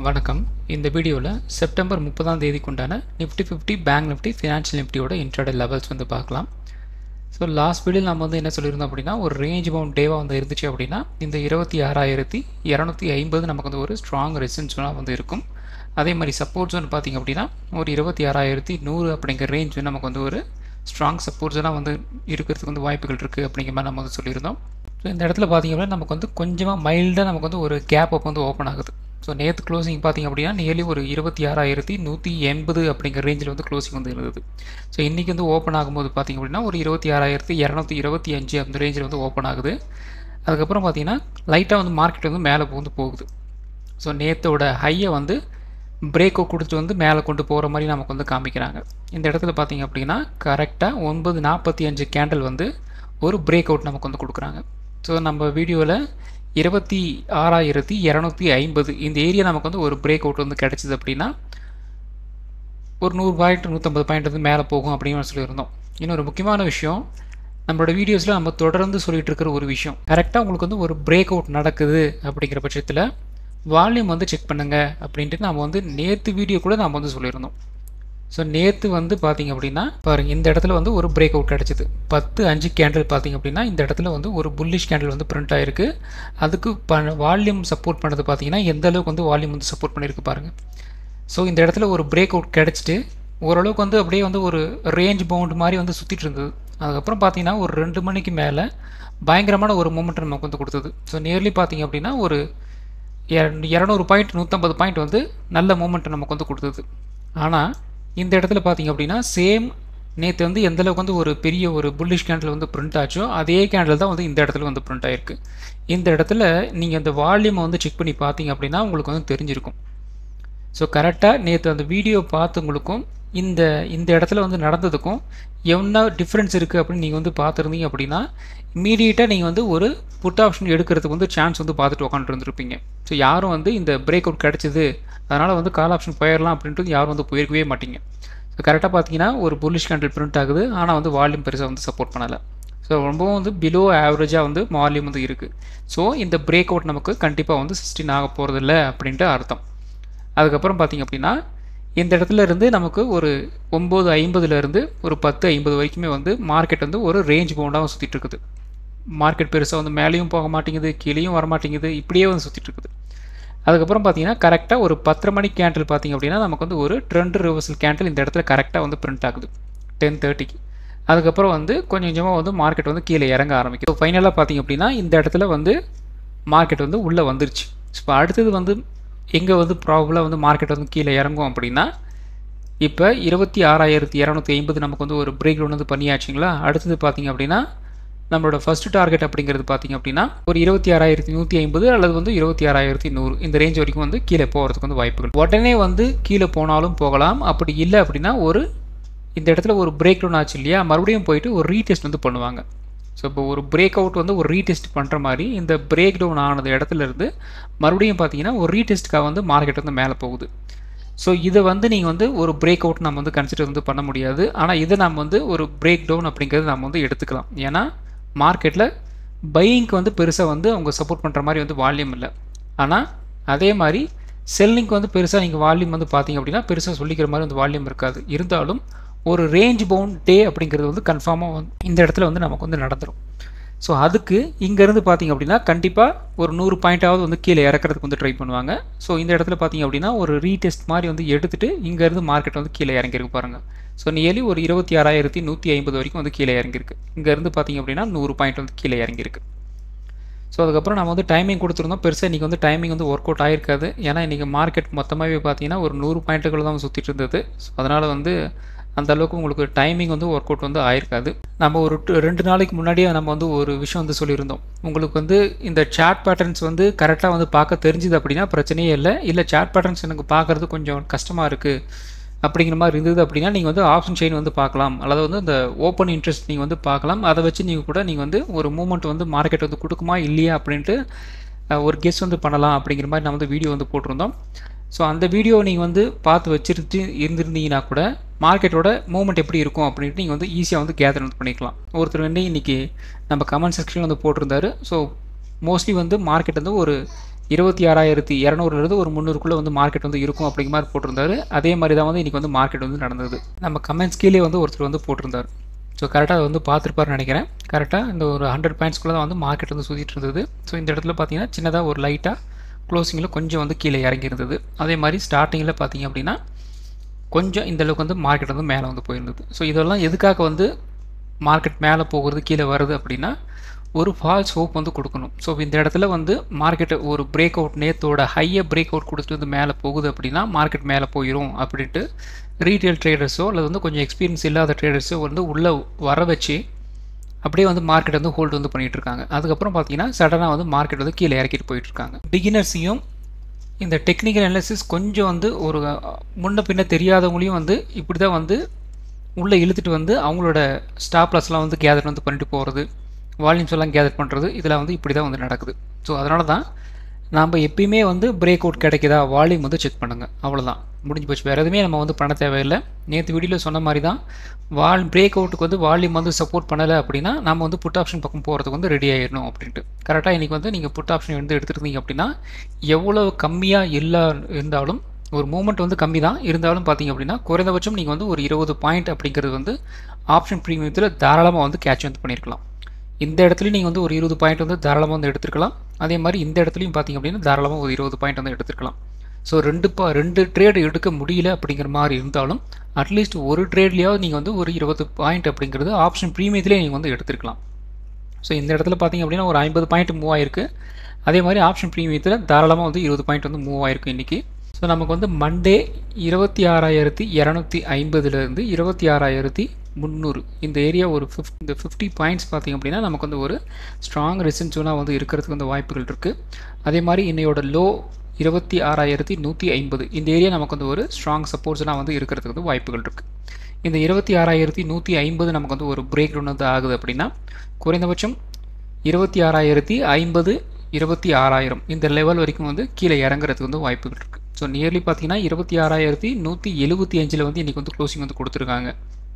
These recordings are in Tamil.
வணக்கம் இந்த வீடியோவில் செப்டம்பர் முப்பதாம் தேதிக்குண்டான Nifty fifty bank Nifty financial நிஃப்டியோட இன்ட்ராடே லெவல்ஸ் வந்து பார்க்கலாம் ஸோ லாஸ்ட் வீடியோவில் நம்ம வந்து என்ன சொல்லியிருந்தோம் அப்படின்னா ஒரு ரேஞ்ச் பவுண்ட் டேவாக வந்து இருந்துச்சு அப்படின்னா இந்த இருபத்தி ஆறாயிரத்தி இரநூத்தி ஐம்பது நமக்கு வந்து ஒரு ஸ்ட்ராங் ரெசிஸ்டன்ஸ்லாம் வந்து இருக்கும் அதே மாதிரி சப்போர்ட்ஸ் வந்து பார்த்திங்க அப்படின்னா ஒரு இருபத்தி ஆறாயிரத்தி நூறு அப்படிங்கிற ரேஞ்ச் வந்து நமக்கு வந்து ஒரு ஸ்ட்ராங் சப்போர்ட்ஸ் எல்லாம் வந்து இருக்கிறதுக்கு வந்து வாய்ப்புகள் இருக்குது அப்படிங்கிற மாதிரி நம்ம வந்து சொல்லியிருந்தோம் ஸோ இந்த இடத்துல பார்த்திங்க அப்படின்னா நமக்கு வந்து கொஞ்சமாக மைல்டாக நமக்கு வந்து ஒரு கேப் அப் வந்து ஓப்பன் ஆகுது ஸோ நேற்று க்ளோசிங் பார்த்திங்க அப்படின்னா நியர்லி ஒரு இருபத்தி ஆறாயிரத்தி நூற்றி எண்பது அப்படிங்கிற ரேஞ்சில் வந்து க்ளோசிங் வந்து இருந்தது ஸோ இன்றைக்கி வந்து ஓப்பன் ஆகும்போது பார்த்திங்க அப்படின்னா ஒரு இருபத்தி ஆறாயிரத்தி இரநூத்தி இருபத்தி அஞ்சு அந்த ரேஞ்சில் வந்து ஓப்பன் ஆகுது அதுக்கப்புறம் பார்த்திங்கன்னா லைட்டாக வந்து மார்க்கெட் வந்து மேலே வந்து போகுது ஸோ நேற்றோட ஹையை வந்து பிரேக்கை கொடுத்துட்டு வந்து மேலே கொண்டு போகிற மாதிரி நமக்கு வந்து காமிக்கிறாங்க இந்த இடத்துல பார்த்திங்க அப்படின்னா கரெக்டாக ஒன்பது நாற்பத்தி அஞ்சு கேண்டில் வந்து ஒரு பிரேக் அவுட் நமக்கு வந்து கொடுக்குறாங்க ஸோ நம்ம வீடியோவில் இருபத்தி ஆறாயிரத்தி இரநூத்தி ஐம்பது இந்த ஏரியா நமக்கு வந்து ஒரு பிரேக் அவுட் வந்து கிடச்சிது அப்படின்னா ஒரு நூறு பாயிண்ட் நூற்றம்பது பாயிண்ட் வந்து மேலே போகும் அப்படின்னு சொல்லியிருந்தோம் இன்னொரு முக்கியமான விஷயம் நம்மளோட வீடியோஸில் நம்ம தொடர்ந்து சொல்லிகிட்டு இருக்கிற ஒரு விஷயம் கரெக்டாக உங்களுக்கு வந்து ஒரு பிரேக் அவுட் நடக்குது அப்படிங்கிற பட்சத்தில் வால்யூம் வந்து செக் பண்ணுங்கள் அப்படின்ட்டு நம்ம வந்து நேற்று வீடியோ கூட நம்ம வந்து சொல்லியிருந்தோம் ஸோ நேற்று வந்து பார்த்திங்க அப்படின்னா பாருங்கள் இந்த இடத்துல வந்து ஒரு பிரேக் அவுட் கிடச்சிது பத்து அஞ்சு கேண்டில் பார்த்திங்க அப்படின்னா இந்த இடத்துல வந்து ஒரு புல்லிஷ் கேண்டில் வந்து பிரிண்ட் ஆகிருக்கு அதுக்கு ப வால்யூம் சப்போர்ட் பண்ணது பார்த்திங்கன்னா எந்த அளவுக்கு வந்து வால்யூம் வந்து சப்போர்ட் பண்ணியிருக்கு பாருங்கள் ஸோ இந்த இடத்துல ஒரு பிரேக் அவுட் கிடச்சிட்டு ஓரளவுக்கு வந்து அப்படியே வந்து ஒரு ரேஞ்ச் பவுண்ட் மாதிரி வந்து சுற்றிட்டு இருந்தது அதுக்கப்புறம் பார்த்தீங்கன்னா ஒரு ரெண்டு மணிக்கு மேலே பயங்கரமான ஒரு மூமெண்ட் நமக்கு வந்து கொடுத்தது ஸோ நியர்லி பார்த்திங்க அப்படின்னா ஒரு இரநூறு பாயிண்ட் நூற்றம்பது பாயிண்ட் வந்து நல்ல மூமெண்ட் நமக்கு வந்து கொடுத்தது ஆனால் இந்த இடத்துல பார்த்தீங்க அப்படின்னா சேம் நேற்று வந்து எந்த அளவுக்கு வந்து ஒரு பெரிய ஒரு புல்லிஷ் கேண்டில் வந்து பிரிண்ட் ஆச்சோ அதே கேண்டில் தான் வந்து இந்த இடத்துல வந்து பிரிண்ட் ஆகிருக்கு இந்த இடத்துல நீங்கள் அந்த வால்யூமை வந்து செக் பண்ணி பார்த்தீங்க அப்படின்னா உங்களுக்கு வந்து தெரிஞ்சிருக்கும் ஸோ கரெக்டாக நேற்று அந்த வீடியோ பார்த்தவங்களுக்கும் இந்த இந்த இடத்துல வந்து நடந்ததுக்கும் என்ன டிஃப்ரென்ஸ் இருக்குது அப்படின்னு நீங்கள் வந்து பார்த்துருந்தீங்க அப்படின்னா இமீடியட்டாக நீங்கள் வந்து ஒரு புட் ஆப்ஷன் எடுக்கிறதுக்கு வந்து சான்ஸ் வந்து பார்த்துட்டு உட்காந்துருந்துருப்பீங்க ஸோ யாரும் வந்து இந்த பிரேக் அவுட் கிடச்சிது அதனால் வந்து கால் ஆப்ஷன் போயிடலாம் அப்படின்ட்டு யாரும் வந்து போயிருக்கவே மாட்டீங்க ஸோ கரெக்டாக பார்த்தீங்கன்னா ஒரு புல்லிஷ் கேண்டில் பிரிண்ட் ஆகுது ஆனால் வந்து வால்யூம் பெருசாக வந்து சப்போர்ட் பண்ணலை ஸோ ரொம்பவும் வந்து பிலோ ஆவரேஜாக வந்து வால்யூம் வந்து இருக்குது ஸோ இந்த பிரேக் அவுட் நமக்கு கண்டிப்பாக வந்து சிக்ஸ்டீன் ஆக போகிறதில்ல அப்படின்ட்டு அர்த்தம் அதுக்கப்புறம் பார்த்திங்க அப்படின்னா இந்த இடத்துல இருந்து நமக்கு ஒரு ஒம்பது ஐம்பதுலேருந்து ஒரு பத்து ஐம்பது வரைக்குமே வந்து மார்க்கெட் வந்து ஒரு ரேஞ்ச் பவுண்டாக சுற்றிட்டு இருக்குது மார்க்கெட் பெருசாக வந்து மேலேயும் போக மாட்டேங்குது கீழேயும் வர மாட்டேங்குது இப்படியே வந்து சுற்றிட்டு இருக்குது அதுக்கப்புறம் பார்த்தீங்கன்னா கரெக்டாக ஒரு பத்தரை மணி கேண்டில் பார்த்திங்க அப்படின்னா நமக்கு வந்து ஒரு ட்ரெண்ட் ரிவர்சல் கேண்டில் இந்த இடத்துல கரெக்டாக வந்து பிரிண்ட் ஆகுது டென் தேர்ட்டிக்கு அதுக்கப்புறம் வந்து கொஞ்சம் கொஞ்சமாக வந்து மார்க்கெட் வந்து கீழே இறங்க ஆரம்பிக்குது ஃபைனலாக பார்த்திங்க அப்படின்னா இந்த இடத்துல வந்து மார்க்கெட் வந்து உள்ளே வந்துருச்சு இப்போ அடுத்தது வந்து எங்கே வந்து ப்ராபலாக வந்து மார்க்கெட் வந்து கீழே இறங்கும் அப்படின்னா இப்போ இருபத்தி ஆறாயிரத்தி இரநூத்தி ஐம்பது நமக்கு வந்து ஒரு பிரேக் டவுன் வந்து பண்ணியாச்சுங்களா அடுத்தது பார்த்திங்க அப்படின்னா நம்மளோட ஃபஸ்ட்டு டார்கெட் அப்படிங்கிறது பார்த்திங்க அப்படின்னா ஒரு இருபத்தி ஆறாயிரத்தி நூற்றி ஐம்பது அல்லது வந்து இருபத்தி ஆறாயிரத்தி நூறு இந்த ரேஞ்ச் வரைக்கும் வந்து கீழே போகிறதுக்கு வந்து வாய்ப்புகள் உடனே வந்து கீழே போனாலும் போகலாம் அப்படி இல்லை அப்படின்னா ஒரு இந்த இடத்துல ஒரு பிரேக் டவுன் ஆச்சு இல்லையா மறுபடியும் போயிட்டு ஒரு ரீடெஸ்ட் வந்து பண்ணுவாங்க ஸோ இப்போ ஒரு பிரேக் அவுட் வந்து ஒரு ரீடெஸ்ட் பண்ணுற மாதிரி இந்த பிரேக் டவுன் ஆனது இடத்துல இருந்து மறுபடியும் பார்த்தீங்கன்னா ஒரு ரீடெஸ்ட்டுக்காக வந்து மார்க்கெட் வந்து மேலே போகுது ஸோ இதை வந்து நீங்கள் வந்து ஒரு பிரேக் அவுட் நம்ம வந்து கன்சிடர் வந்து பண்ண முடியாது ஆனால் இதை நம்ம வந்து ஒரு பிரேக் டவுன் அப்படிங்கிறது நம்ம வந்து எடுத்துக்கலாம் ஏன்னா மார்க்கெட்டில் பையிங்க்கு வந்து பெருசாக வந்து அவங்க சப்போர்ட் பண்ணுற மாதிரி வந்து வால்யூம் இல்லை ஆனால் அதே மாதிரி செல்லிங்க்கு வந்து பெருசாக நீங்கள் வால்யூம் வந்து பார்த்தீங்க அப்படின்னா பெருசாக சொல்லிக்கிற மாதிரி வந்து வால்யூம் இருக்காது இருந்தாலும் ஒரு ரேஞ்ச் பவுண்ட் டே அப்படிங்கிறது வந்து கன்ஃபார்மாக வந்து இந்த இடத்துல வந்து நமக்கு வந்து நடந்துடும் ஸோ அதுக்கு இங்கேருந்து பார்த்திங்க அப்படின்னா கண்டிப்பாக ஒரு நூறு பாயிண்ட்டாவது வந்து கீழே இறக்கிறதுக்கு வந்து ட்ரை பண்ணுவாங்க ஸோ இந்த இடத்துல பார்த்திங்க அப்படின்னா ஒரு ரீடெஸ்ட் மாதிரி வந்து எடுத்துகிட்டு இங்கேருந்து மார்க்கெட் வந்து கீழே இறங்கியிருக்கு பாருங்கள் ஸோ நியர்லி ஒரு இருபத்தி ஆறாயிரத்தி நூற்றி ஐம்பது வரைக்கும் வந்து கீழே இறங்கியிருக்கு இங்கேருந்து பார்த்திங்க அப்படின்னா நூறு பாயிண்ட் வந்து கீழே இறங்கியிருக்கு ஸோ அதுக்கப்புறம் நம்ம வந்து டைமிங் கொடுத்துருந்தோம் பெருசாக இன்றைக்கி வந்து டைமிங் வந்து ஒர்க் அவுட் ஆகிருக்காது ஏன்னா இன்றைக்கி மார்க்கெட் மொத்தமாகவே பார்த்தீங்கன்னா ஒரு நூறு பாயிண்ட்டுகள் தான் சுற்றிட்டு இருந்தது ஸோ அதனால் வந்து அந்த அளவுக்கு உங்களுக்கு டைமிங் வந்து ஒர்க் அவுட் வந்து ஆயிருக்காது நம்ம ஒரு ரெண்டு நாளைக்கு முன்னாடியே நம்ம வந்து ஒரு விஷயம் வந்து சொல்லியிருந்தோம் உங்களுக்கு வந்து இந்த சாட் பேட்டர்ன்ஸ் வந்து கரெக்டாக வந்து பார்க்க தெரிஞ்சுது அப்படின்னா பிரச்சனையே இல்லை இல்லை சாட் பேட்டர்ன்ஸ் எனக்கு பார்க்குறது கொஞ்சம் கஷ்டமாக இருக்குது அப்படிங்கிற மாதிரி இருந்தது அப்படின்னா நீங்கள் வந்து ஆப்ஷன் செயின் வந்து பார்க்கலாம் அல்லது வந்து இந்த ஓப்பன் இன்ட்ரெஸ்ட் நீங்கள் வந்து பார்க்கலாம் அதை வச்சு நீங்கள் கூட நீங்கள் வந்து ஒரு மூமெண்ட் வந்து மார்க்கெட் வந்து கொடுக்குமா இல்லையா அப்படின்ட்டு ஒரு கெஸ் வந்து பண்ணலாம் அப்படிங்கிற மாதிரி நான் வந்து வீடியோ வந்து போட்டிருந்தோம் ஸோ அந்த வீடியோ நீங்கள் வந்து பார்த்து வச்சுட்டு இருந்திருந்தீங்கன்னா கூட மார்க்கெட்டோட மூவ்மெண்ட் எப்படி இருக்கும் அப்படின்ட்டு நீங்கள் வந்து ஈஸியாக வந்து கேதர் வந்து பண்ணிக்கலாம் ஒருத்தர் வந்து இன்றைக்கி நம்ம கமெண்ட் செக்ஷனில் வந்து போட்டிருந்தாரு ஸோ மோஸ்ட்லி வந்து மார்க்கெட் வந்து ஒரு இருபத்தி ஆறாயிரத்தி இரநூறுலேருந்து ஒரு முந்நூறுக்குள்ளே வந்து மார்க்கெட் வந்து இருக்கும் அப்படிங்கிற மாதிரி போட்டிருந்தாரு அதே மாதிரி தான் வந்து இன்றைக்கி வந்து மார்க்கெட் வந்து நடந்தது நம்ம கமெண்ட்ஸ் கீழே வந்து ஒருத்தர் வந்து போட்டிருந்தார் ஸோ கரெக்டாக வந்து பார்த்துருப்பாருன்னு நினைக்கிறேன் கரெக்டாக இந்த ஒரு ஹண்ட்ரட் பாயிண்ட்ஸ்குள்ளே தான் வந்து மார்க்கெட் வந்து சுற்றிட்டு இருந்தது ஸோ இந்த இடத்துல பார்த்தீங்கன்னா சின்னதாக ஒரு லைட்டாக க்ளோசிங்கில் கொஞ்சம் வந்து கீழே இறங்கி இருந்தது அதே மாதிரி ஸ்டார்டிங்கில் பார்த்தீங்க அப்படின்னா கொஞ்சம் இந்த அளவுக்கு வந்து மார்க்கெட் வந்து மேலே வந்து போயிருந்தது ஸோ இதெல்லாம் எதுக்காக வந்து மார்க்கெட் மேலே போகிறது கீழே வருது அப்படின்னா ஒரு ஃபால்ஸ் ஹோப் வந்து கொடுக்கணும் ஸோ இந்த இடத்துல வந்து மார்க்கெட்டு ஒரு பிரேக் அவுட் நேத்தோட ஹையை பிரேக் அவுட் கொடுத்துட்டு வந்து மேலே போகுது அப்படின்னா மார்க்கெட் மேலே போயிடும் அப்படின்ட்டு ரீட்டைல் ட்ரேடர்ஸோ அல்லது வந்து கொஞ்சம் எக்ஸ்பீரியன்ஸ் இல்லாத ட்ரேடர்ஸோ வந்து உள்ளே வர வச்சு அப்படியே வந்து மார்க்கெட் வந்து ஹோல்டு வந்து பண்ணிகிட்டு இருக்காங்க அதுக்கப்புறம் பார்த்தீங்கன்னா சடனாக வந்து மார்க்கெட் வந்து கீழே இறக்கிட்டு போயிட்டு இருக்காங்க பிகினர்ஸையும் இந்த டெக்னிக்கல் அனாலிசிஸ் கொஞ்சம் வந்து ஒரு முன்ன பின்ன தெரியாதவங்களையும் வந்து இப்படி தான் வந்து உள்ளே இழுத்துட்டு வந்து அவங்களோட ஸ்டாப் லாஸ்லாம் வந்து கேதர் வந்து பண்ணிட்டு போகிறது வால்யூம்ஸ் எல்லாம் கேதர் பண்ணுறது இதெல்லாம் வந்து இப்படி தான் வந்து நடக்குது ஸோ அதனால தான் நாம் எப்பயுமே வந்து பிரேக் அவுட் கிடைக்குதா வால்யூம் வந்து செக் பண்ணுங்கள் அவ்வளோதான் முடிஞ்சு போச்சு வேறு எதுவுமே நம்ம வந்து பண்ண தேவையில்லை நேற்று வீடியோவில் சொன்ன மாதிரி தான் வால் பிரேக் அவுட்டுக்கு வந்து வால்யூம் வந்து சப்போர்ட் பண்ணலை அப்படின்னா நம்ம வந்து புட் ஆப்ஷன் பக்கம் போகிறதுக்கு வந்து ரெடி ஆயிடணும் அப்படின்ட்டு கரெக்டாக இன்றைக்கி வந்து நீங்கள் புட் ஆப்ஷன் வந்து எடுத்துருந்தீங்க அப்படின்னா எவ்வளோ கம்மியாக இல்லா இருந்தாலும் ஒரு மூமெண்ட் வந்து கம்மி தான் இருந்தாலும் பார்த்தீங்க அப்படின்னா குறைந்தபட்சம் நீங்கள் வந்து ஒரு இருபது பாயிண்ட் அப்படிங்கிறது வந்து ஆப்ஷன் ப்ரீமியத்தில் தாராளமாக வந்து கேட்ச் வந்து பண்ணியிருக்கலாம் இந்த இடத்துலையும் நீங்கள் வந்து ஒரு இருபது பாயிண்ட் வந்து தாராளமாக வந்து எடுத்துருக்கலாம் அதே மாதிரி இந்த இடத்துலையும் பார்த்தீங்க அப்படின்னா தாராளமாக ஒரு இருபது பாயிண்ட் வந்து எடுத்துருக்கலாம் ஸோ ரெண்டு பா ரெண்டு ட்ரேடு எடுக்க முடியல அப்படிங்கிற மாதிரி இருந்தாலும் அட்லீஸ்ட் ஒரு ட்ரேட்லேயாவது நீங்கள் வந்து ஒரு இருபது பாயிண்ட் அப்படிங்கிறது ஆப்ஷன் ப்ரீமியத்திலே நீங்கள் வந்து எடுத்துருக்கலாம் ஸோ இந்த இடத்துல பார்த்தீங்க அப்படின்னா ஒரு ஐம்பது பாயிண்ட் மூவ் ஆயிருக்கு அதே மாதிரி ஆப்ஷன் ப்ரீமியத்தில் தாராளமாக வந்து இருபது பாயிண்ட் வந்து மூவ் ஆயிருக்கு இன்றைக்கி ஸோ நமக்கு வந்து மண்டே இருபத்தி ஆறாயிரத்தி இரநூத்தி ஐம்பதுலேருந்து இருபத்தி ஆறாயிரத்தி முந்நூறு இந்த ஏரியா ஒரு ஃபிஃப்ட் இந்த ஃபிஃப்டி பாயிண்ட்ஸ் பார்த்திங்க அப்படின்னா நமக்கு வந்து ஒரு ஸ்ட்ராங் ரெசன்ஸோனாக வந்து இருக்கிறதுக்கு வந்து வாய்ப்புகள் இருக்குது அதே மாதிரி இன்னையோட லோ இருபத்தி ஆறாயிரத்தி நூற்றி ஐம்பது இந்த ஏரியா நமக்கு வந்து ஒரு ஸ்ட்ராங் சப்போர்ட்ஸ்லாம் வந்து இருக்கிறதுக்கு வந்து வாய்ப்புகள் இருக்குது இந்த இருபத்தி ஆறாயிரத்தி நூற்றி ஐம்பது நமக்கு வந்து ஒரு பிரேக் டவுன் வந்து ஆகுது அப்படின்னா குறைந்தபட்சம் இருபத்தி ஆறாயிரத்தி ஐம்பது இருபத்தி ஆறாயிரம் இந்த லெவல் வரைக்கும் வந்து கீழே இறங்குறதுக்கு வந்து வாய்ப்புகள் இருக்குது ஸோ நியர்லி பார்த்தீங்கன்னா இருபத்தி ஆறாயிரத்தி நூற்றி எழுபத்தி அஞ்சில் வந்து இன்றைக்கி வந்து க்ளோசிங் வந்து கொடுத்துருக்காங்க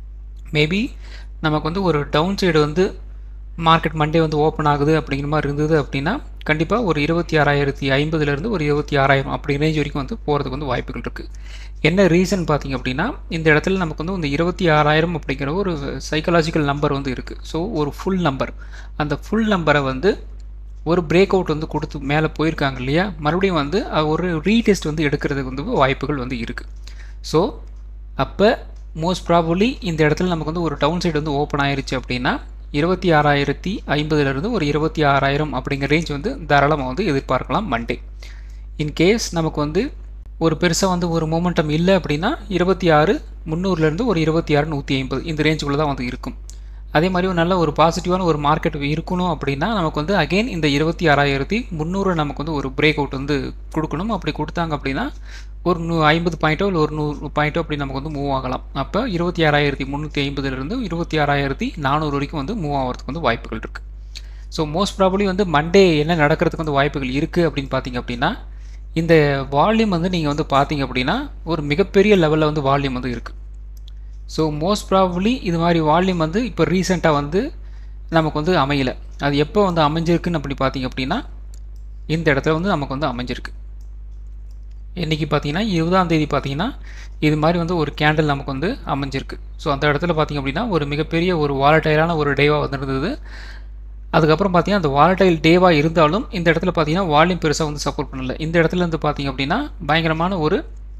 மேபி நமக்கு வந்து ஒரு டவுன் சைடு வந்து மார்க்கெட் மண்டே வந்து ஓப்பன் ஆகுது அப்படிங்கிற மாதிரி இருந்தது அப்படின்னா கண்டிப்பாக ஒரு இருபத்தி ஆறாயிரத்தி ஐம்பதுலேருந்து ஒரு இருபத்தி ஆறாயிரம் அப்படி ரேஞ்ச் வரைக்கும் வந்து போகிறதுக்கு வந்து வாய்ப்புகள் இருக்குது என்ன ரீசன் பார்த்தீங்க அப்படின்னா இந்த இடத்துல நமக்கு வந்து இந்த இருபத்தி ஆறாயிரம் அப்படிங்கிற ஒரு சைக்கலாஜிக்கல் நம்பர் வந்து இருக்குது ஸோ ஒரு ஃபுல் நம்பர் அந்த ஃபுல் நம்பரை வந்து ஒரு பிரேக் அவுட் வந்து கொடுத்து மேலே போயிருக்காங்க இல்லையா மறுபடியும் வந்து ஒரு ரீடெஸ்ட் வந்து எடுக்கிறதுக்கு வந்து வாய்ப்புகள் வந்து இருக்குது ஸோ அப்போ மோஸ்ட் ப்ராபப்ளி இந்த இடத்துல நமக்கு வந்து ஒரு டவுன் சைடு வந்து ஓப்பன் ஆயிருச்சு அப்படின்னா இருபத்தி ஆறாயிரத்தி ஐம்பதுலேருந்து ஒரு இருபத்தி ஆறாயிரம் அப்படிங்கிற ரேஞ்ச் வந்து தாராளமாக வந்து எதிர்பார்க்கலாம் மண்டே இன்கேஸ் நமக்கு வந்து ஒரு பெருசாக வந்து ஒரு மூமெண்டம் இல்லை அப்படின்னா இருபத்தி ஆறு முந்நூறுலேருந்து ஒரு இருபத்தி ஆறு நூற்றி ஐம்பது இந்த ரேஞ்சுக்குள்ளே தான் வந்து இருக்கும் அதே மாதிரி ஒரு நல்ல ஒரு பாசிட்டிவான ஒரு மார்க்கெட் இருக்கணும் அப்படின்னா நமக்கு வந்து அகெயின் இந்த இருபத்தி ஆறாயிரத்தி முந்நூறு நமக்கு வந்து ஒரு பிரேக் அவுட் வந்து கொடுக்கணும் அப்படி கொடுத்தாங்க அப்படின்னா ஒரு நூ ஐம்பது பாயிண்ட்டோ இல்லை ஒரு நூறு பாயிண்ட்டோ அப்படி நமக்கு வந்து மூவ் ஆகலாம் அப்போ இருபத்தி ஆறாயிரத்தி முந்நூற்றி ஐம்பதுலேருந்து இருபத்தி ஆறாயிரத்தி நானூறு வரைக்கும் வந்து மூவ் ஆகிறதுக்கு வந்து வாய்ப்புகள் இருக்குது ஸோ மோஸ்ட் ப்ராபப்ளி வந்து மண்டே என்ன நடக்கிறதுக்கு வந்து வாய்ப்புகள் இருக்குது அப்படின்னு பார்த்தீங்க அப்படின்னா இந்த வால்யூம் வந்து நீங்கள் வந்து பார்த்தீங்க அப்படின்னா ஒரு மிகப்பெரிய லெவலில் வந்து வால்யூம் வந்து இருக்குது ஸோ மோஸ்ட் ப்ராபப்ளி இது மாதிரி வால்யூம் வந்து இப்போ ரீசெண்டாக வந்து நமக்கு வந்து அமையலை அது எப்போ வந்து அமைஞ்சிருக்குன்னு அப்படி பார்த்தீங்க அப்படின்னா இந்த இடத்துல வந்து நமக்கு வந்து அமைஞ்சிருக்கு இன்றைக்கி பார்த்தீங்கன்னா இருபதாம் தேதி பார்த்தீங்கன்னா இது மாதிரி வந்து ஒரு கேண்டில் நமக்கு வந்து அமைஞ்சிருக்கு ஸோ அந்த இடத்துல பார்த்திங்க அப்படின்னா ஒரு மிகப்பெரிய ஒரு வாலட்டைலான ஒரு டேவாக வந்துருந்தது அதுக்கப்புறம் பார்த்தீங்கன்னா அந்த வாலட்டைல் டேவாக இருந்தாலும் இந்த இடத்துல பார்த்தீங்கன்னா வால்யூம் பெருசாக வந்து சப்போர்ட் பண்ணல இந்த இடத்துல இருந்து பார்த்தீங்க அப்படின்னா பயங்கரமான ஒரு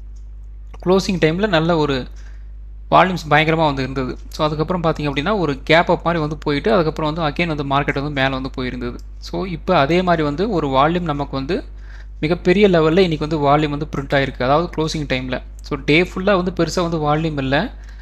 க்ளோசிங் டைமில் நல்ல ஒரு வால்யூம்ஸ் பயங்கரமாக வந்து இருந்தது ஸோ அதுக்கப்புறம் பார்த்திங்க அப்படின்னா ஒரு கேப் அப் மாதிரி வந்து போயிட்டு அதுக்கப்புறம் வந்து அகெயின் வந்து மார்க்கெட் வந்து மேலே வந்து போயிருந்தது ஸோ இப்போ அதே மாதிரி வந்து ஒரு வால்யூம் நமக்கு வந்து மிகப்பெரிய லெவலில் இன்றைக்கி வந்து வால்யூம் வந்து பிரிண்ட் ஆகிருக்கு அதாவது க்ளோசிங் டைமில் ஸோ டே ஃபுல்லாக வந்து பெருசாக வந்து வால்யூம் இல்லை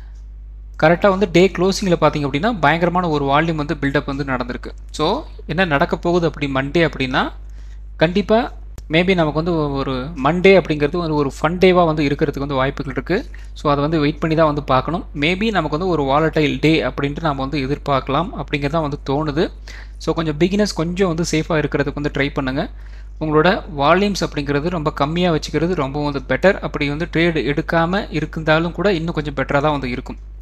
கரெக்டாக வந்து டே க்ளோசிங்கில் பார்த்திங்க அப்படின்னா பயங்கரமான ஒரு வால்யூம் வந்து பில்டப் வந்து நடந்திருக்கு ஸோ என்ன நடக்க போகுது அப்படி மண்டே அப்படின்னா கண்டிப்பாக மேபி நமக்கு வந்து ஒரு மண்டே அப்படிங்கிறது வந்து ஒரு ஃபன் டேவாக வந்து இருக்கிறதுக்கு வந்து வாய்ப்புகள் இருக்குது ஸோ அதை வந்து வெயிட் பண்ணி தான் வந்து பார்க்கணும் மேபி நமக்கு வந்து ஒரு வாலட்டைல் டே அப்படின்ட்டு நம்ம வந்து எதிர்பார்க்கலாம் அப்படிங்கிறது தான் வந்து தோணுது ஸோ கொஞ்சம் பிகினர்ஸ் கொஞ்சம் வந்து சேஃபாக இருக்கிறதுக்கு வந்து ட்ரை பண்ணுங்கள் உங்களோட வால்யூம்ஸ் அப்படிங்கிறது ரொம்ப கம்மியாக வச்சுக்கிறது ரொம்ப வந்து பெட்டர் அப்படி வந்து ட்ரேடு எடுக்காமல் இருந்தாலும் கூட இன்னும் கொஞ்சம் பெட்டராக தான் வந்து இருக்கும்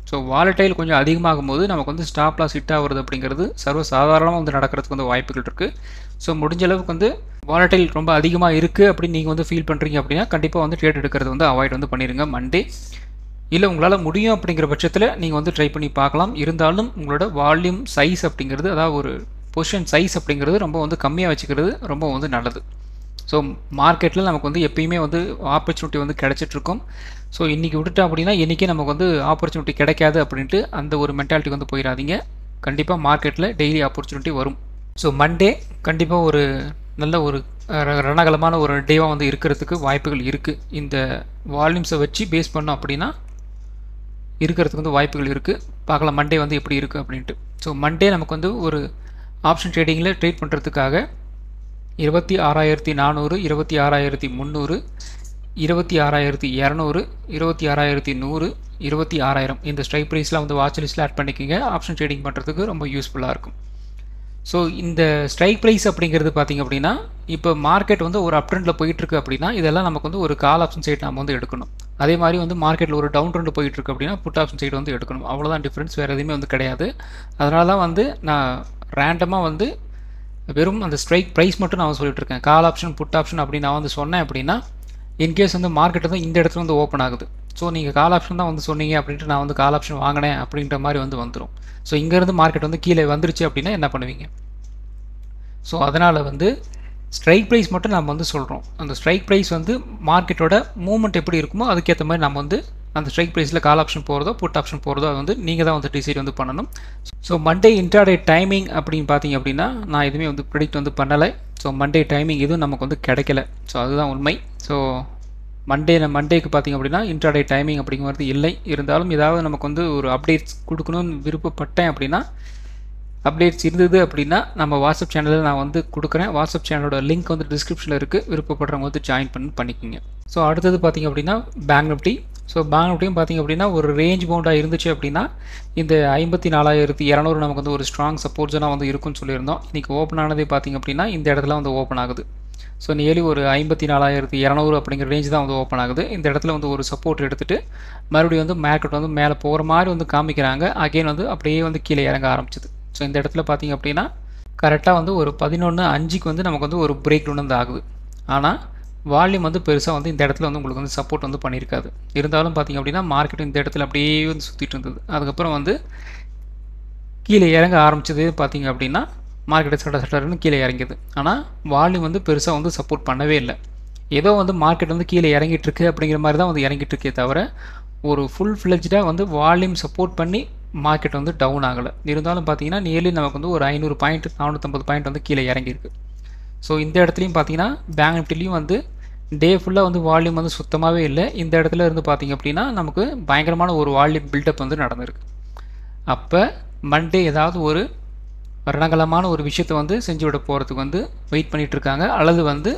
ஸோ வாலட்டைல் கொஞ்சம் அதிகமாகும் போது நமக்கு வந்து ஸ்டாப் லாஸ் ஹிட் ஆகுறது அப்படிங்கிறது சர்வ சாதாரணமாக வந்து நடக்கிறதுக்கு வந்து வாய்ப்புகள் இருக்குது ஸோ முடிஞ்ச அளவுக்கு வந்து வாலட்டைல் ரொம்ப அதிகமாக இருக்குது அப்படின்னு நீங்கள் வந்து ஃபீல் பண்ணுறீங்க அப்படின்னா கண்டிப்பாக வந்து ட்ரேட் எடுக்கிறது வந்து அவாய்ட் வந்து பண்ணிடுங்க மண்டே இல்லை உங்களால் முடியும் அப்படிங்கிற பட்சத்தில் நீங்கள் வந்து ட்ரை பண்ணி பார்க்கலாம் இருந்தாலும் உங்களோட வால்யூம் சைஸ் அப்படிங்கிறது அதாவது ஒரு பொசிஷன் சைஸ் அப்படிங்கிறது ரொம்ப வந்து கம்மியாக வச்சுக்கிறது ரொம்ப வந்து நல்லது ஸோ மார்க்கெட்டில் நமக்கு வந்து எப்பயுமே வந்து ஆப்பர்ச்சுனிட்டி வந்து கிடச்சிட்ருக்கும் ஸோ இன்றைக்கி விட்டுட்டோம் அப்படின்னா இன்றைக்கே நமக்கு வந்து ஆப்பர்ச்சுனிட்டி கிடைக்காது அப்படின்ட்டு அந்த ஒரு மென்டாலிட்டி வந்து போயிடாதீங்க கண்டிப்பாக மார்க்கெட்டில் டெய்லி ஆப்பர்ச்சுனிட்டி வரும் ஸோ மண்டே கண்டிப்பாக ஒரு நல்ல ஒரு ர- ரணகலமான ஒரு டேவாக வந்து இருக்கிறதுக்கு வாய்ப்புகள் இருக்குது இந்த வால்யூம்ஸை வச்சு பேஸ் பண்ணோம் அப்படின்னா இருக்கிறதுக்கு வந்து வாய்ப்புகள் இருக்குது பார்க்கலாம் மண்டே வந்து எப்படி இருக்குது அப்படின்ட்டு ஸோ மண்டே நமக்கு வந்து ஒரு ஆப்ஷன் ட்ரேடிங்கில் ட்ரேட் பண்ணுறதுக்காக இருபத்தி ஆறாயிரத்தி நானூறு இருபத்தி ஆறாயிரத்தி முந்நூறு இருபத்தி ஆறாயிரத்தி இரநூறு இருபத்தி ஆறாயிரத்தி நூறு இருபத்தி ஆறாயிரம் இந்த ஸ்ட்ரைக் ப்ரைஸ்லாம் வந்து வாட்ச் லிஸ்ட்டில் ஆட் பண்ணிக்கோங்க ஆப்ஷன் ட்ரேடிங் பண்ணுறதுக்கு ரொம்ப யூஸ்ஃபுல்லாக இருக்கும் ஸோ இந்த ஸ்ட்ரைக் ப்ரைஸ் அப்படிங்கிறது பார்த்திங்க அப்படின்னா இப்போ மார்க்கெட் வந்து ஒரு அப் ட்ரெண்டில் போயிட்டுருக்கு அப்படின்னா இதெல்லாம் நமக்கு வந்து ஒரு கால் ஆப்ஷன் சைடு நம்ம வந்து எடுக்கணும் அதே மாதிரி வந்து மார்க்கெட்டில் ஒரு டவுன் ட்ரெண்ட் போயிட்டுருக்கு அப்படின்னா புட் ஆப்ஷன் சைடு வந்து எடுக்கணும் அவ்வளோதான் டிஃப்ரென்ஸ் வேறு எதுவுமே வந்து கிடையாது அதனால தான் வந்து நான் ரேண்டமாக வந்து வெறும் அந்த ஸ்ட்ரைக் ப்ரைஸ் மட்டும் நான் சொல்லிட்டு இருக்கேன் கால் ஆப்ஷன் புட் ஆப்ஷன் அப்படி நான் வந்து சொன்னேன் அப்படின்னா இன்கேஸ் வந்து மார்க்கெட் வந்து இந்த இடத்துல வந்து ஓப்பன் ஆகுது ஸோ நீங்கள் கால் ஆப்ஷன் தான் வந்து சொன்னீங்க அப்படின்ட்டு நான் வந்து கால் ஆப்ஷன் வாங்கினேன் அப்படின்ற மாதிரி வந்து வந்துடும் ஸோ இங்கேருந்து மார்க்கெட் வந்து கீழே வந்துருச்சு அப்படின்னா என்ன பண்ணுவீங்க ஸோ அதனால் வந்து ஸ்ட்ரைக் ப்ரைஸ் மட்டும் நம்ம வந்து சொல்கிறோம் அந்த ஸ்ட்ரைக் ப்ரைஸ் வந்து மார்க்கெட்டோட மூவ்மெண்ட் எப்படி இருக்குமோ அதுக்கேற்ற மாதிரி நம்ம வந்து அந்த ஸ்ட்ரைக் ப்ரைஸில் கால் ஆப்ஷன் போகிறதோ புட் ஆப்ஷன் போகிறதோ அது வந்து நீங்கள் தான் வந்து டிசைட் வந்து பண்ணணும் ஸோ மண்டே இன்ட்ராடே டைமிங் அப்படின்னு பார்த்தீங்க அப்படின்னா நான் எதுவுமே வந்து ப்ரிடிக்ட் வந்து பண்ணலை ஸோ மண்டே டைமிங் எதுவும் நமக்கு வந்து கிடைக்கல ஸோ அதுதான் உண்மை ஸோ மண்டே மண்டேக்கு பார்த்தீங்க அப்படின்னா இன்ட்ராடே டைமிங் அப்படிங்கிறது இல்லை இருந்தாலும் ஏதாவது நமக்கு வந்து ஒரு அப்டேட்ஸ் கொடுக்கணும்னு விருப்பப்பட்டேன் அப்படின்னா அப்டேட்ஸ் இருந்தது அப்படின்னா நம்ம வாட்ஸ்அப் சேனலில் நான் வந்து கொடுக்குறேன் வாட்ஸ்அப் சேனலோட லிங்க் வந்து டிஸ்கிரிப்ஷனில் இருக்குது விருப்பப்படுறவங்க வந்து ஜாயின் பண்ணி பண்ணிக்கோங்க ஸோ அடுத்தது பார்த்தீங்க அப்படின்னா பேங்க் நிஃப்டி ஸோ பேங்க் நிஃப்டியும் பார்த்தீங்க அப்படின்னா ஒரு ரேஞ்ச் பவுண்டாக இருந்துச்சு அப்படின்னா இந்த ஐம்பத்தி நாலாயிரத்தி இரநூறு நமக்கு வந்து ஒரு ஸ்ட்ராங் சப்போர்ட் ஜோனாக வந்து இருக்குன்னு சொல்லியிருந்தோம் இன்றைக்கி ஓப்பன் ஆனதே பார்த்தீங்க அப்படின்னா இந்த இடத்துல வந்து ஓப்பன் ஆகுது ஸோ நியர்லி ஒரு ஐம்பத்தி நாலாயிரத்தி இரநூறு அப்படிங்கிற ரேஞ்ச் தான் வந்து ஓப்பன் ஆகுது இந்த இடத்துல வந்து ஒரு சப்போர்ட் எடுத்துகிட்டு மறுபடியும் வந்து மார்க்கெட் வந்து மேலே போகிற மாதிரி வந்து காமிக்கிறாங்க அகைன் வந்து அப்படியே வந்து கீழே இறங்க ஆரம்பிச்சது ஸோ இந்த இடத்துல பார்த்தீங்க அப்படின்னா கரெக்டாக வந்து ஒரு பதினொன்று அஞ்சுக்கு வந்து நமக்கு வந்து ஒரு பிரேக் டவுன் வந்து ஆகுது ஆனால் வால்யூம் வந்து பெருசாக வந்து இந்த இடத்துல வந்து உங்களுக்கு வந்து சப்போர்ட் வந்து பண்ணியிருக்காது இருந்தாலும் பார்த்தீங்க அப்படின்னா மார்க்கெட் இந்த இடத்துல அப்படியே வந்து சுற்றிட்டு இருந்தது அதுக்கப்புறம் வந்து கீழே இறங்க ஆரம்பிச்சது பார்த்தீங்க அப்படின்னா மார்க்கெட் சட்ட சட்டர்னு கீழே இறங்கியது ஆனால் வால்யூம் வந்து பெருசாக வந்து சப்போர்ட் பண்ணவே இல்லை ஏதோ வந்து மார்க்கெட் வந்து கீழே இறங்கிட்டு இருக்கு அப்படிங்கிற மாதிரி தான் வந்து இறங்கிட்டு இருக்கே தவிர ஒரு ஃபுல் ஃப்ளெஜ்டாக வந்து வால்யூம் சப்போர்ட் பண்ணி மார்க்கெட் வந்து டவுன் ஆகலை இருந்தாலும் பார்த்தீங்கன்னா நியர்லி நமக்கு வந்து ஒரு ஐநூறு பாயிண்ட் நானூற்றம்பது பாயிண்ட் வந்து கீழே இறங்கியிருக்கு ஸோ இந்த இடத்துலையும் பார்த்தீங்கன்னா பேங்க் நிஃப்டிலையும் வந்து டே ஃபுல்லாக வந்து வால்யூம் வந்து சுத்தமாகவே இல்லை இந்த இடத்துல இருந்து பார்த்தீங்க அப்படின்னா நமக்கு பயங்கரமான ஒரு வால்யூம் பில்டப் வந்து நடந்திருக்கு அப்போ மண்டே ஏதாவது ஒரு ரணகலமான ஒரு விஷயத்தை வந்து செஞ்சு விட போகிறதுக்கு வந்து வெயிட் பண்ணிட்டு இருக்காங்க அல்லது வந்து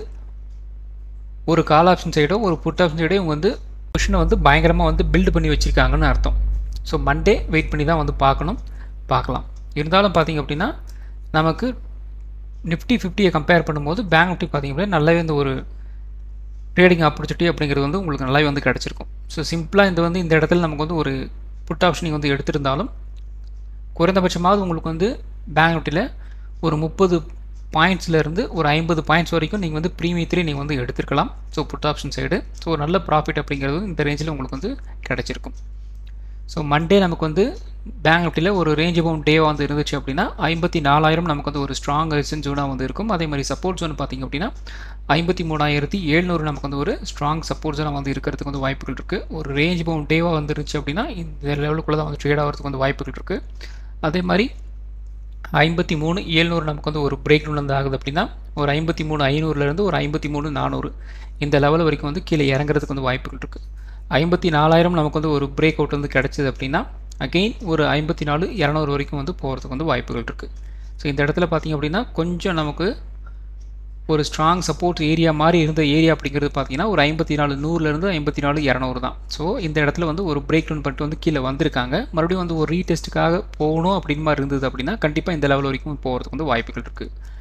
ஒரு கால் ஆப்ஷன் சைடோ ஒரு புட் ஆப்ஷன் சைடோ இவங்க வந்து பொசிஷனை வந்து பயங்கரமாக வந்து பில்டு பண்ணி வச்சுருக்காங்கன்னு அர்த்தம் ஸோ மண்டே வெயிட் பண்ணி தான் வந்து பார்க்கணும் பார்க்கலாம் இருந்தாலும் பார்த்தீங்க அப்படின்னா நமக்கு நிஃப்டி ஃபிஃப்டியை கம்பேர் பண்ணும்போது பேங்க் நிஃப்டி பார்த்தீங்க அப்படின்னா நல்லாவே இந்த ஒரு ட்ரேடிங் ஆப்பர்ச்சுனிட்டி அப்படிங்கிறது வந்து உங்களுக்கு நல்லாவே வந்து கிடச்சிருக்கும் ஸோ சிம்பிளாக இந்த வந்து இந்த இடத்துல நமக்கு வந்து ஒரு புட் ஆப்ஷன் நீங்கள் வந்து எடுத்திருந்தாலும் குறைந்தபட்சமாவது உங்களுக்கு வந்து பேங்க் நிஃப்டியில் ஒரு முப்பது பாயிண்ட்ஸ்லேருந்து ஒரு ஐம்பது பாயிண்ட்ஸ் வரைக்கும் நீங்கள் வந்து ப்ரீமியத்திலே நீங்கள் வந்து எடுத்துருக்கலாம் so put option side so ஒரு நல்ல ப்ராஃபிட் அப்படிங்கிறது இந்த ரேஞ்சில் உங்களுக்கு வந்து கிடச்சிருக்கும் ஸோ மண்டே நமக்கு வந்து பேங்க் நிஃப்டியில் ஒரு ரேஞ்ச் அமௌண்ட் டே வந்து இருந்துச்சு அப்படின்னா ஐம்பத்தி நாலாயிரம் நமக்கு வந்து ஒரு ஸ்ட்ராங் ரெசிஸ்டன்ஸ் ஜோனாக வந்து இருக்கும் அதே மாதிரி சப்போர்ட் ஜோன் பார்த்திங்க அப்படின்னா ஐம்பத்தி மூணாயிரத்தி எழுநூறு நமக்கு வந்து ஒரு ஸ்ட்ராங் சப்போர்ட் ஜோனாக வந்து இருக்கிறதுக்கு வந்து வாய்ப்புகள் இருக்குது ஒரு ரேஞ்ச் அமௌண்ட் டேவாக வந்துருச்சு அப்படின்னா இந்த லெவலுக்குள்ளே தான் வந்து ட்ரேட் ஆகிறதுக்கு வந்து வாய்ப்புகள் இருக்குது அதே மாதிரி ஐம்பத்தி மூணு ஏழ்நூறு நமக்கு வந்து ஒரு பிரேக் டவுன் வந்து ஆகுது அப்படின்னா ஒரு ஐம்பத்தி மூணு ஐநூறுலேருந்து ஒரு ஐம்பத்தி மூணு நானூறு இந்த லெவல் வரைக்கும் வந்து கீழே இறங்குறதுக்கு வந்து வாய்ப்புகள் இருக்குது ஐம்பத்தி நாலாயிரம் நமக்கு வந்து ஒரு பிரேக் அவுட் வந்து கிடச்சிது அப்படின்னா அகெயின் ஒரு ஐம்பத்தி நாலு இரநூறு வரைக்கும் வந்து போகிறதுக்கு வந்து வாய்ப்புகள் இருக்குது ஸோ இந்த இடத்துல பார்த்திங்க அப்படின்னா கொஞ்சம் நமக்கு ஒரு ஸ்ட்ராங் சப்போர்ட் ஏரியா மாதிரி இருந்த ஏரியா அப்படிங்கிறது பார்த்தீங்கன்னா ஒரு ஐம்பத்தி நாலு நூறுலேருந்து ஐம்பத்தி நாலு இரநூறு தான் ஸோ இந்த இடத்துல வந்து ஒரு பிரேக் டவுன் பண்ணிட்டு வந்து கீழே வந்திருக்காங்க மறுபடியும் வந்து ஒரு ரீடெஸ்ட்டுக்காக போகணும் அப்படின்னு மாதிரி இருந்தது அப்படின்னா கண்டிப்பாக இந்த லெவல் வரைக்கும் போகிறதுக்கு வந்து வாய்ப்புகள் இருக்குது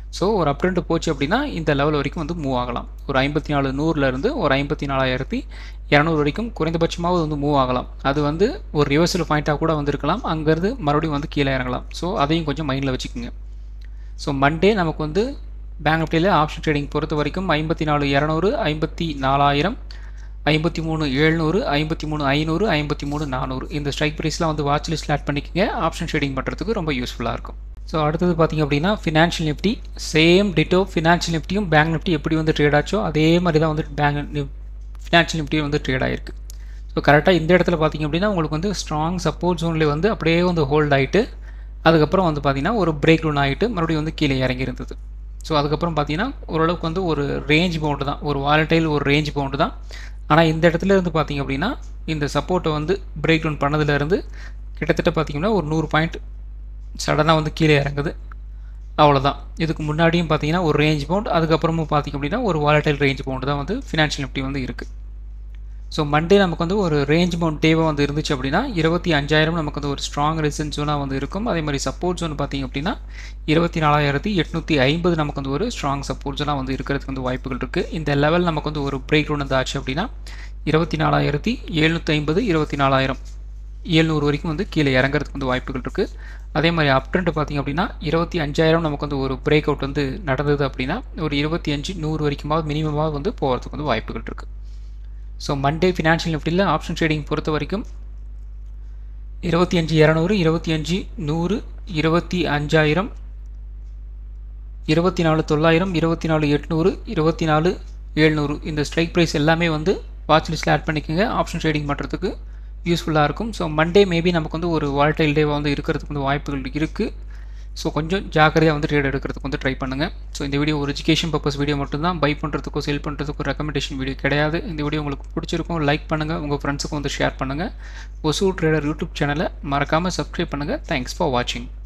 ஸோ ஒரு அப் ட்ரெண்ட் போச்சு அப்படின்னா இந்த லெவல் வரைக்கும் வந்து மூவ் ஆகலாம் ஒரு ஐம்பத்தி நாலு நூறுலேருந்து ஒரு ஐம்பத்தி நாலாயிரத்தி இரநூறு வரைக்கும் குறைந்தபட்சமாவது வந்து மூவ் ஆகலாம் அது வந்து ஒரு ரிவர்சல் பாயிண்ட்டாக கூட வந்திருக்கலாம் அங்கேருந்து மறுபடியும் வந்து கீழே இறங்கலாம் ஸோ அதையும் கொஞ்சம் மைண்டில் வச்சுக்கோங்க ஸோ மண்டே நமக்கு வந்து பேங்க் நிஃப்டியில் ஆப்ஷன் ட்ரேடிங் பொறுத்த வரைக்கும் ஐம்பத்தி நாலு இரநூறு ஐம்பத்தி நாலாயிரம் ஐம்பத்தி மூணு எழுநூறு ஐம்பத்தி மூணு ஐநூறு ஐம்பத்தி மூணு நானூறு இந்த ஸ்ட்ரைக் ப்ரைஸ்லாம் வந்து வாட்ச் லிஸ்ட்டில் ஆட் பண்ணிக்கோங்க ஆப்ஷன் ட்ரேடிங் பண்ணுறதுக்கு ரொம்ப யூஸ்ஃபுல்லாக இருக்கும் ஸோ அடுத்தது பார்த்திங்க அப்படின்னா financial Nifty same ditto financial நிஃப்டியும் பேங்க் நிஃப்டி எப்படி வந்து ட்ரேட் ஆச்சோ அதே மாதிரி தான் வந்து பேங்க் ஃபினான்ஷியல் நிஃப்டி வந்து ட்ரேட் ஆகிருக்கு ஸோ கரெக்டாக இந்த இடத்துல பார்த்திங்க அப்படின்னா உங்களுக்கு வந்து ஸ்ட்ராங் சப்போர்ட் ஜோன்லேயே வந்து அப்படியே வந்து ஹோல்ட் ஆகிட்டு அதுக்கப்புறம் வந்து பார்த்திங்கன்னா ஒரு பிரேக் டவுன் ஆகிட்டு மறுபடியும் வந்து கீழே இறங்கி இருந்தது ஸோ அதுக்கப்புறம் பார்த்தீங்கன்னா ஓரளவுக்கு வந்து ஒரு ரேஞ்ச் பவுண்டு தான் ஒரு வாலட்டைல் ஒரு ரேஞ்ச் பவுண்டு தான் ஆனால் இந்த இடத்துல இருந்து பார்த்திங்க அப்படின்னா இந்த சப்போர்ட்டை வந்து பிரேக் டவுன் பண்ணதுலேருந்து கிட்டத்தட்ட பார்த்திங்கன்னா ஒரு நூறு பாயிண்ட் சடனாக வந்து கீழே இறங்குது அவ்வளோதான் இதுக்கு முன்னாடியும் பார்த்தீங்கன்னா ஒரு ரேஞ்ச் பவுண்ட் அதுக்கப்புறமும் பார்த்திங்க அப்படின்னா ஒரு வாலட்டைல் ரேஞ்ச் பவுண்டு தான் வந்து ஃபினான்ஷியல் நிஃப்டி வந்து இருக்குது ஸோ மண்டே நமக்கு வந்து ஒரு ரேஞ்ச் பவுண்ட் டேவாக வந்து இருந்துச்சு அப்படின்னா இருபத்தி அஞ்சாயிரம் நமக்கு வந்து ஒரு ஸ்ட்ராங் ரெசிஸ்டன்ஸ் ஜோனாக வந்து இருக்கும் அதே மாதிரி சப்போர்ட் ஜோன் பார்த்திங்க அப்படின்னா இருபத்தி நாலாயிரத்தி எட்நூற்றி ஐம்பது நமக்கு வந்து ஒரு ஸ்ட்ராங் சப்போர்ட் ஜோனாக வந்து இருக்கிறதுக்கு வந்து வாய்ப்புகள் இருக்குது இந்த லெவல் நமக்கு வந்து ஒரு பிரேக் டவுன் வந்து ஆச்சு அப்படின்னா இருபத்தி நாலாயிரத்தி எழுநூற்றி ஐம்பது இருபத்தி நாலாயிரம் ஏழ்நூறு வரைக்கும் வந்து கீழே இறங்குறதுக்கு வந்து வாய்ப்புகள் இருக்குது அதே மாதிரி அப் ட்ரெண்ட் பார்த்திங்க அப்படின்னா இருபத்தி அஞ்சாயிரம் நமக்கு வந்து ஒரு பிரேக் அவுட் வந்து நடந்தது அப்படின்னா ஒரு இருபத்தி அஞ்சு நூறு வரைக்குமாவது மினிமமாக வந்து போகிறதுக்கு வந்து வாய்ப்புகள் இருக்குது ஸோ மண்டே ஃபினான்ஷியல் நிஃப்டியில் ஆப்ஷன் ட்ரேடிங் பொறுத்த வரைக்கும் இருபத்தி அஞ்சு இரநூறு இருபத்தி அஞ்சு நூறு இருபத்தி அஞ்சாயிரம் இருபத்தி நாலு தொள்ளாயிரம் இருபத்தி நாலு எட்நூறு இருபத்தி நாலு ஏழ்நூறு இந்த ஸ்ட்ரைக் ப்ரைஸ் எல்லாமே வந்து வாட்ச் லிஸ்ட்டில் ஆட் பண்ணிக்கோங்க ஆப்ஷன் ட்ரேடிங் பண்ணுறதுக்கு யூஸ்ஃபுல்லாக இருக்கும் ஸோ மண்டே மேபி நமக்கு வந்து ஒரு வால்டைல் டேவாக வந்து இருக்கிறதுக்கு வந்து வாய்ப்புகள் இருக்குது ஸோ கொஞ்சம் ஜாக்கிரதையாக வந்து ட்ரேட் எடுக்கிறதுக்கு வந்து ட்ரை பண்ணுங்கள் ஸோ இந்த வீடியோ ஒரு எஜுகேஷன் பர்பஸ் வீடியோ மட்டும்தான் பை பண்ணுறதுக்கோ செல் பண்ணுறதுக்கோ ரெக்கமெண்டேஷன் வீடியோ கிடையாது இந்த வீடியோ உங்களுக்கு பிடிச்சிருக்கும் லைக் பண்ணுங்கள் உங்கள் ஃப்ரெண்ட்ஸுக்கும் வந்து ஷேர் பண்ணுங்கள் ஒசூர் ட்ரேடர் யூடியூப் சேனலை மறக்காமல் சப்ஸ்கிரைப் பண்ணுங்கள் தேங்க்ஸ் ஃபார் வாட்சிங்